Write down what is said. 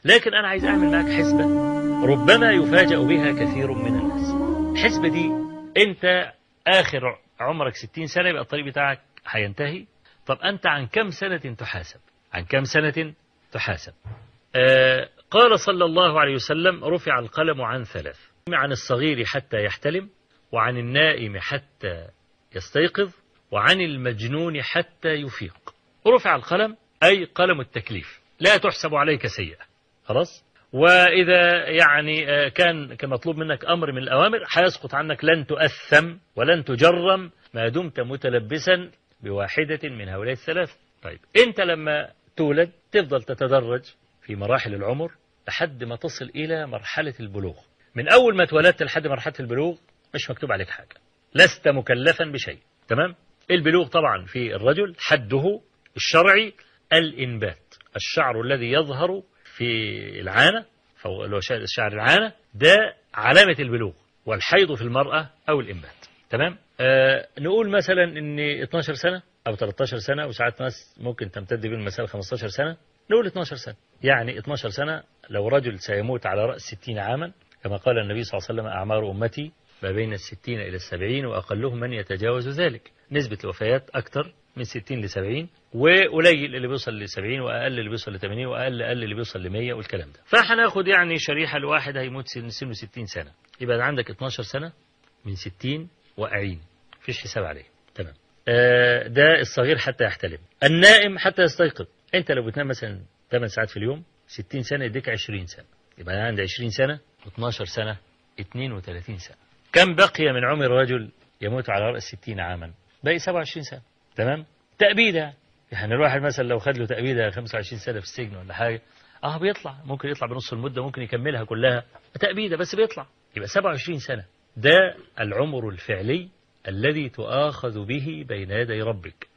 لكن أنا عايز أعمل معاك حسبة ربما يفاجأ بها كثير من الناس الحسبة دي أنت آخر عمرك 60 سنة يبقى الطريق بتاعك هينتهي طب أنت عن كم سنة تحاسب عن كم سنة تحاسب آه قال صلى الله عليه وسلم رفع القلم عن ثلاث عن الصغير حتى يحتلم وعن النائم حتى يستيقظ وعن المجنون حتى يفيق رفع القلم أي قلم التكليف لا تحسب عليك سيئة خلاص وإذا يعني آه، كان كان مطلوب منك أمر من الأوامر هيسقط عنك لن تؤثم ولن تجرم ما دمت متلبسا بواحدة من هؤلاء الثلاث طيب أنت لما تولد تفضل تتدرج في مراحل العمر لحد ما تصل إلى مرحلة البلوغ من أول ما اتولدت لحد مرحلة البلوغ مش مكتوب عليك حاجة لست مكلفا بشيء تمام البلوغ طبعا في الرجل حده الشرعي الإنبات الشعر الذي يظهر في العانة فهو اللي هو شعر العانة ده علامة البلوغ والحيض في المرأة أو الإنبات تمام آه نقول مثلا ان 12 سنة او 13 سنة وساعات ناس ممكن تمتد بين المسألة 15 سنة نقول 12 سنة يعني 12 سنة لو رجل سيموت على رأس 60 عاما كما قال النبي صلى الله عليه وسلم أعمار أمتي ما بين الستين إلى السبعين وأقلهم من يتجاوز ذلك نسبة الوفيات أكثر من 60 ل 70 وقليل اللي بيوصل ل 70 واقل اللي بيوصل ل 80 واقل اقل اللي بيوصل ل 100 والكلام ده فهناخد يعني شريحه الواحد هيموت سن سنه 60 سنه يبقى عندك 12 سنه من 60 واقعين مفيش حساب عليه تمام آه ده الصغير حتى يحتلم النائم حتى يستيقظ انت لو بتنام مثلا 8 ساعات في اليوم 60 سنه يديك 20 سنه يبقى انا عندي 20 سنه 12 سنه 32 سنه كم بقي من عمر رجل يموت على رأس 60 عاما باقي 27 سنة تمام تأبيدة يعني الواحد مثلا لو خد له تأبيدة 25 سنة في السجن ولا حاجة اه بيطلع ممكن يطلع بنص المدة ممكن يكملها كلها تأبيدة بس بيطلع يبقى 27 سنة ده العمر الفعلي الذي تؤاخذ به بين يدي ربك